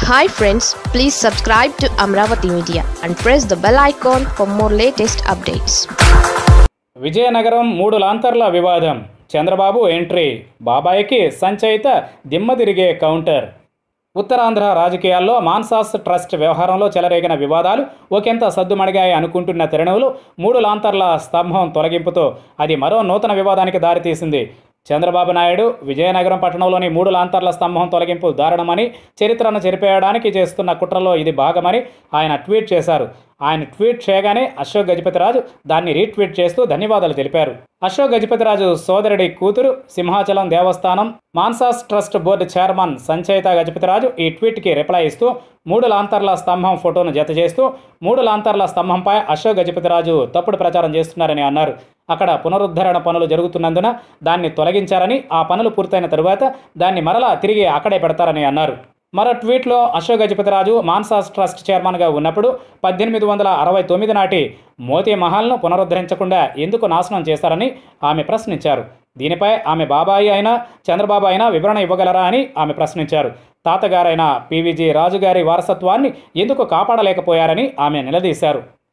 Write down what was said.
hi friends please subscribe to Amaravati media and press the bell icon for more latest updates Vizianagaram మూడు లాంతర్ల వివాదం Chandrababu entry బాబాయికి సంచయిత దిమ్మ తిరిగే కౌంటర్ ఉత్తరాంధ్ర రాజకీయాల్లో మాన్సాస్ ట్రస్ట్ వ్యవహారంలో చెలరేగిన వివాదాలు ఒకంత సద్దుమణిగాయి అనుకుంటున్న తరుణంలో మూడు లాంతర్ల స్తంభం తొలగింపుతో అది మరో నూతన వివాదానికి దారితీసింది చంద్రబాబు నాయుడు విజయనగరం పట్టణంలోని మూడు లాంతర్ల స్తంభం తొలగింపు దారుణమని చరిత్రను చెరిపేయడానికి చేస్తున్న కుట్రలో ఇది భాగమని ఆయన ట్వీట్ చేశారు ఆయన ట్వీట్ చేయగానే అశోక్ గజపతిరాజు దాన్ని రీట్వీట్ చేస్తూ ధన్యవాదాలు తెలిపారు అశోక్ గజపతిరాజు సోదరుడి కూతురు సింహాచలం దేవస్థానం MANSAS trust board chairman Sanchaita Gajapathiraju ఈ ట్వీట్కి రిప్లై ఇస్తూ మూడు లాంతర్ల స్తంభం ఫోటోను జత చేస్తూ మూడు లాంతర్ల స్తంభంపై అశోక్ గజపతిరాజు తప్పుడు ప్రచారం చేస్తున్నారని అన్నారు అక్కడ పునరుద్ధరణ పనులు జరుగుతున్నందున దాన్ని తొలగించారని ఆ పనులు పూర్తయిన తరువాత దాన్ని మరలా తిరిగి అక్కడే పెడతారని అన్నారు మరో ట్వీట్లో అశోక్ గజపతిరాజు మాన్సాస్ ట్రస్ట్ చైర్మన్గా ఉన్నప్పుడు పద్దెనిమిది వందల అరవై తొమ్మిది నాటి మోతీ మహల్ను పునరుద్ధరించకుండా ఎందుకు నాశనం చేశారని ఆమె ప్రశ్నించారు దీనిపై ఆమె బాబాయి అయినా చంద్రబాబు అయినా వివరణ ఇవ్వగలరా అని ఆమె ప్రశ్నించారు తాతగారైన పీవీజీ రాజుగారి వారసత్వాన్ని ఎందుకు కాపాడలేకపోయారని ఆమె నిలదీశారు